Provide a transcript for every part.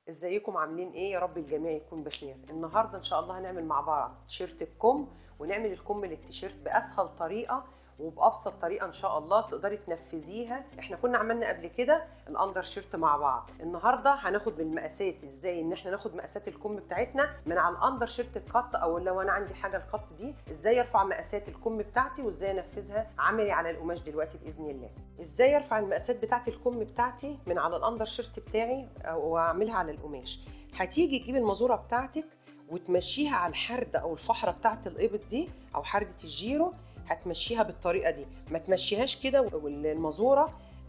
ازيكم عاملين ايه يا رب الجميع يكون بخير النهارده ان شاء الله هنعمل مع بعض تيشيرت الكم ونعمل الكم للتيشيرت باسهل طريقه وبابسط طريقه ان شاء الله تقدري تنفذيها احنا كنا عملنا قبل كده الاندر شيرت مع بعض النهارده هناخد بالمقاسات ازاي ان احنا ناخد مقاسات الكم بتاعتنا من على الاندر شيرت القط او لو انا عندي حاجه القط دي ازاي ارفع مقاسات الكم بتاعتي وازاي انفذها عملي على القماش دلوقتي باذن الله ازاي ارفع المقاسات بتاعت الكم بتاعتي من على الاندر شيرت بتاعي واعملها على القماش هتيجي تجيبي المازوره بتاعتك وتمشيها على الحرده او الفحره بتاعت الابط دي او حرده الجيرو هتمشيها بالطريقه دي ما تمشيهاش كده والمازوره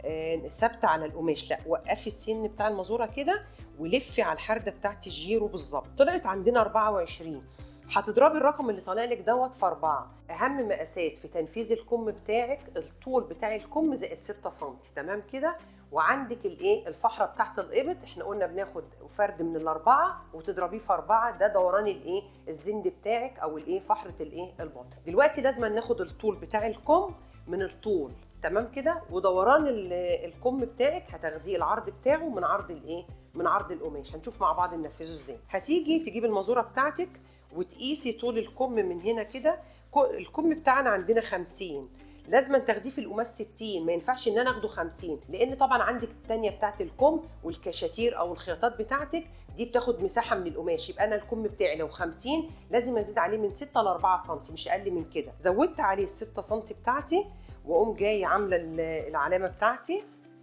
ثابته على القماش لا وقفي السن بتاع المازوره كده ولفي على الحرده بتاعت الجيرو بالظبط طلعت عندنا 24 هتضربي الرقم اللي طالع لك دوت في 4 اهم مقاسات في تنفيذ الكم بتاعك الطول بتاع الكم زائد 6 سم تمام كده وعندك الايه الفحره بتاعت الابط احنا قلنا بناخد فرد من الاربعه وتضربيه في اربعه ده دوران الايه الزند بتاعك او الايه فحره الايه البطن دلوقتي لازم ناخد الطول بتاع الكم من الطول تمام كده ودوران الكم بتاعك هتاخديه العرض بتاعه من عرض الايه من عرض القماش هنشوف مع بعض ننفذه ازاي هتيجي تجيبي المازوره بتاعتك وتقيسي طول الكم من هنا كده الكم بتاعنا عندنا 50 لازم تاخديه في القماش 60 ما ينفعش ان انا اخده 50 لان طبعا عندك الثانيه بتاعت الكم والكشاتير او الخياطات بتاعتك دي بتاخد مساحه من القماش يبقى انا الكم بتاعي لو 50 لازم ازيد عليه من 6 ل 4 سم مش اقل من كده زودت عليه ال 6 سم بتاعتي واقوم جايه عامله العلامه بتاعتي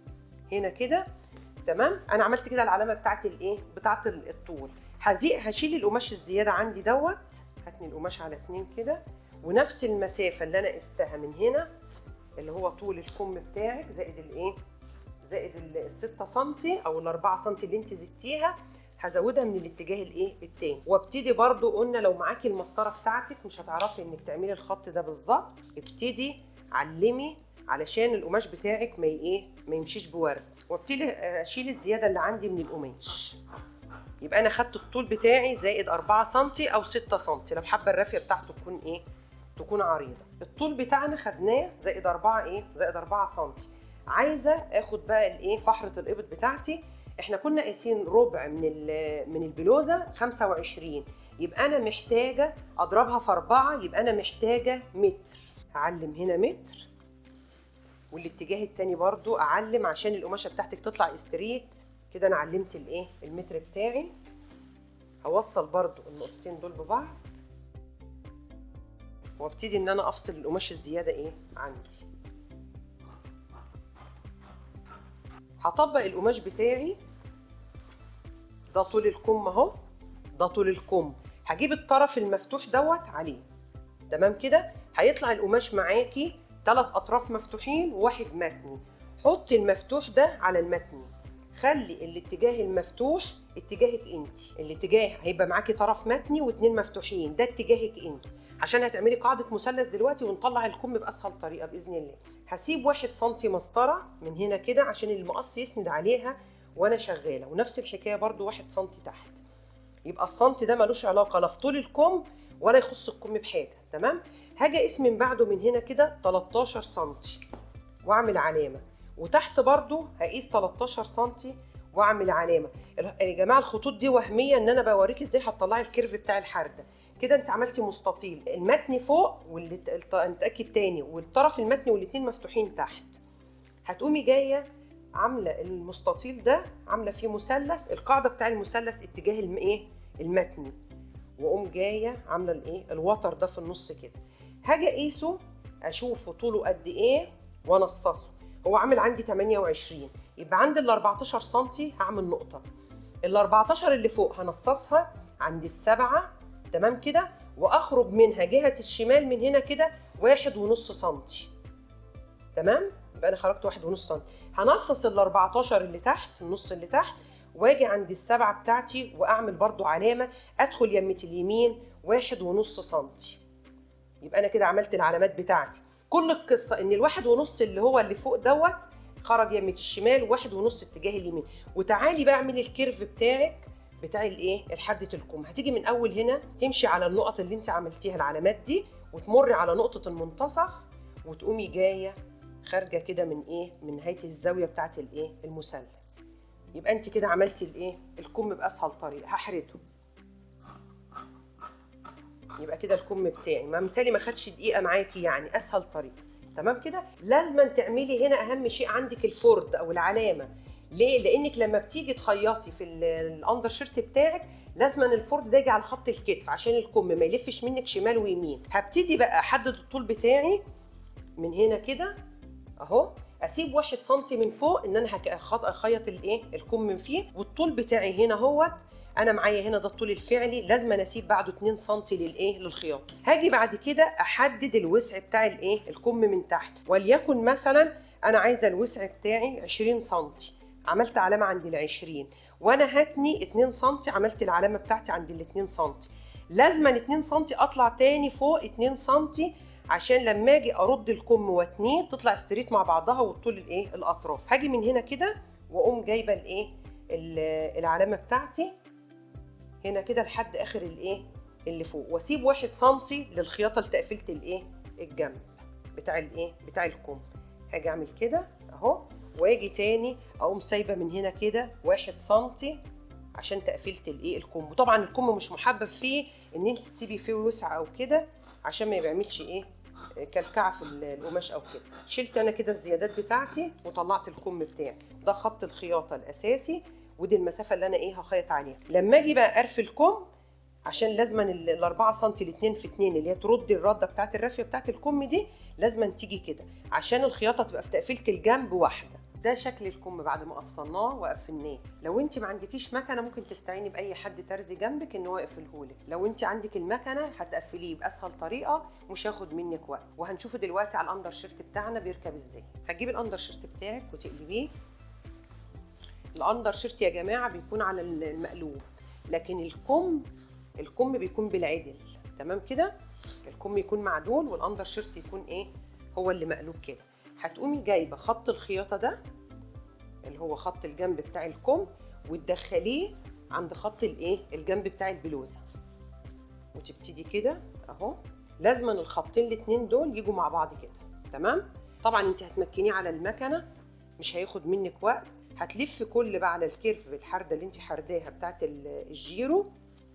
هنا كده تمام انا عملت كده العلامه بتاعت الايه بتاعت الطول هزيق هشيل القماش الزياده عندي دوت هتني القماش على اتنين كده ونفس المسافه اللي انا قستها من هنا اللي هو طول الكم بتاعك زائد الايه زائد ال 6 سم او ال 4 سم اللي انت زدتيها هزودها من الاتجاه الايه التاني وابتدي برضو قلنا لو معاكي المسطره بتاعتك مش هتعرفي انك تعملي الخط ده بالظبط ابتدي علمي علشان القماش بتاعك ما ايه ما يمشيش بورد وابتدي اشيل الزياده اللي عندي من القماش يبقى انا خدت الطول بتاعي زائد 4 سم او 6 سم لو حابه الرافيه بتاعته تكون ايه تكون عريضه الطول بتاعنا خدناه زائد 4 ايه زائد 4 سم عايزه اخد بقى الايه فحره الابط بتاعتي احنا كنا قايسين ربع من من البلوزه 25 يبقى انا محتاجه اضربها في 4 يبقى انا محتاجه متر هعلم هنا متر والاتجاه التاني برضو اعلم عشان القماشه بتاعتك تطلع استريت كده انا علمت الايه المتر بتاعي هوصل برضو النقطتين دول ببعض وابتدي ان انا افصل القماش الزياده ايه عندي هطبق القماش بتاعي ده طول الكم اهو ده طول الكم هجيب الطرف المفتوح دوت عليه تمام كده هيطلع القماش معاكي ثلاث اطراف مفتوحين وواحد متني حطي المفتوح ده على المتني خلي الاتجاه المفتوح اتجاهك انت الاتجاه هيبقى معاكي طرف متني واتنين مفتوحين ده اتجاهك انت عشان هتعملي قاعده مثلث دلوقتي ونطلع الكم باسهل طريقه باذن الله هسيب واحد سنتي مسطره من هنا كده عشان المقص يسند عليها وانا شغاله ونفس الحكايه برده واحد سنتي تحت يبقى السنتي ده ملوش علاقه لا في طول الكم ولا يخص الكم بحاجه تمام هاجي اقيس من بعده من هنا كده 13 سنتي واعمل علامه وتحت برضو هقيس 13 سنتي واعمل علامه يا جماعه الخطوط دي وهميه ان انا بوريك ازاي هتطلعي الكيرف بتاع الحرده كده انت عملتي مستطيل المتني فوق والمتاكد تاني والطرف المتني والاثنين مفتوحين تحت هتقومي جايه عامله المستطيل ده عامله فيه مثلث القاعده بتاع المثلث اتجاه الايه المتني واقوم جايه عامله الايه الوتر ده في النص كده هاجي اقيسه اشوفه طوله قد ايه وانصصه هو عامل عندي 28 يبقى عند ال 14 سم هعمل نقطه ال 14 اللي فوق هنصصها عند السبعه تمام كده واخرج منها جهه الشمال من هنا كده واحد ونص سنتي تمام يبقى انا خرجت واحد ونص سنتي هنصص ال 14 اللي تحت النص اللي تحت واجي عند السبعه بتاعتي واعمل برضو علامه ادخل يمه اليمين واحد ونص سنتي يبقى انا كده عملت العلامات بتاعتي كل القصه ان الواحد ونص اللي هو اللي فوق دوت خرج يمه الشمال واحد ونص اتجاه اليمين وتعالي بقى اعملي الكيرف بتاعك بتاع الايه الحده الكم هتيجي من اول هنا تمشي على النقط اللي انت عملتيها العلامات دي وتمري على نقطه المنتصف وتقومي جايه خارجه كده من ايه من نهايه الزاويه بتاعه الايه المثلث يبقى انت كده عملتي الايه الكم باسهل طريقه هحرده يبقى كده الكم بتاعي ما بالتالي ما خدش دقيقه معاكي يعني اسهل طريقه تمام كده لازما تعملي هنا اهم شيء عندك الفرد او العلامه ليه لانك لما بتيجي تخيطي في ال- الاندر شيرت بتاعك لازما الفرد ده يجي على خط الكتف عشان الكم ما يلفش منك شمال ويمين هبتدي بقى احدد الطول بتاعي من هنا كده اهو اسيب واحد سنتي من فوق ان انا هك- أخط- اخيط الايه الكم من فيه والطول بتاعي هنا اهوت انا معايا هنا ده الطول الفعلي لازم أنا اسيب بعده 2 سم للايه للخياطه هاجي بعد كده احدد الوسع بتاع الايه الكم من تحت وليكن مثلا انا عايزه الوسع بتاعي 20 سم عملت علامه عند ال 20 وانا هتني 2 سم عملت العلامه بتاعتي عند ال 2 سم لازما 2 سم اطلع تاني فوق 2 سم عشان لما اجي ارد الكم واتنيه تطلع ستريت مع بعضها والطول الايه الاطراف هاجي من هنا كده واقوم جايبه الايه ال- العلامه بتاعتي هنا كده لحد اخر الايه اللي فوق واسيب واحد سنتي للخياطه لتقفيله الايه الجنب بتاع الايه بتاع الكم هاجي اعمل كده اهو واجي تاني اقوم سايبه من هنا كده واحد سنتي عشان تقفيله الايه الكم وطبعا الكم مش محبب فيه ان انت تسيبي فيه وسع او كده عشان ما يعملش ايه كلكعه في القماش او كده شلت انا كده الزيادات بتاعتي وطلعت الكم بتاعي ده خط الخياطه الاساسي ودي المسافه اللي انا ايه هخيط عليها لما اجي بقى ارفي الكم عشان لازما ال- الأربعة سم الاتنين في اتنين اللي هي تردي الردة بتاعت الرافية بتاعت الكم دي لازما تيجي كده عشان الخياطة تبقى في تقفيلة الجنب واحدة ده شكل الكم بعد ما قصناه وقفلناه لو انت ما عندكيش مكنه ممكن تستعيني باي حد ترزي جنبك ان هو يقفلهولك لو انت عندك المكنه هتقفليه باسهل طريقه مش هياخد منك وقت وهنشوفه دلوقتي على الاندر شيرت بتاعنا بيركب ازاي هتجيبي الاندر شيرت بتاعك وتقلبيه الاندر شيرت يا جماعه بيكون على المقلوب لكن الكم الكم بيكون بالعدل تمام كده الكم يكون معدول والاندر شيرت يكون ايه هو اللي مقلوب كده هتقومي جايبه خط الخياطه ده اللي هو خط الجنب بتاع الكم وتدخليه عند خط الايه الجنب بتاع البلوزه وتبتدي كده اهو لازما الخطين الاتنين دول يجوا مع بعض كده تمام طبعا انت هتمكنيه على المكنه مش هياخد منك وقت هتلف كل بقى على الكيرف الحرده اللي انت حرداها بتاعت ال- الجيرو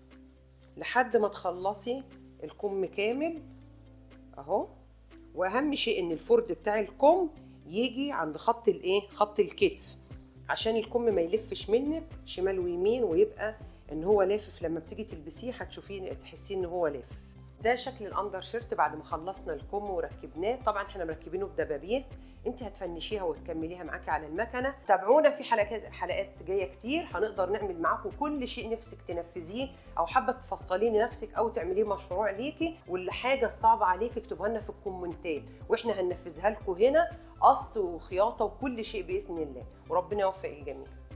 لحد ما تخلصي الكم كامل اهو واهم شيء ان الفرد بتاع الكم يجي عند خط الايه خط الكتف عشان الكم ما يلفش منك شمال ويمين ويبقى ان هو لافف لما بتيجي تلبسيه هتشوفيه تحسيه ان هو لافف ده شكل الاندر شيرت بعد ما خلصنا الكم وركبناه طبعا احنا مركبينه بدبابيس انت هتفنشيها وتكمليها معاكي على المكنه تابعونا في حلقات حلقات جايه كتير هنقدر نعمل معاكم كل شيء نفسك تنفذيه او حابه تفصليه لنفسك او تعمليه مشروع ليكي واللي حاجه صعبه عليكي اكتبوها لنا في الكومنتات واحنا هننفذها لكم هنا قص وخياطه وكل شيء باذن الله وربنا يوفق الجميع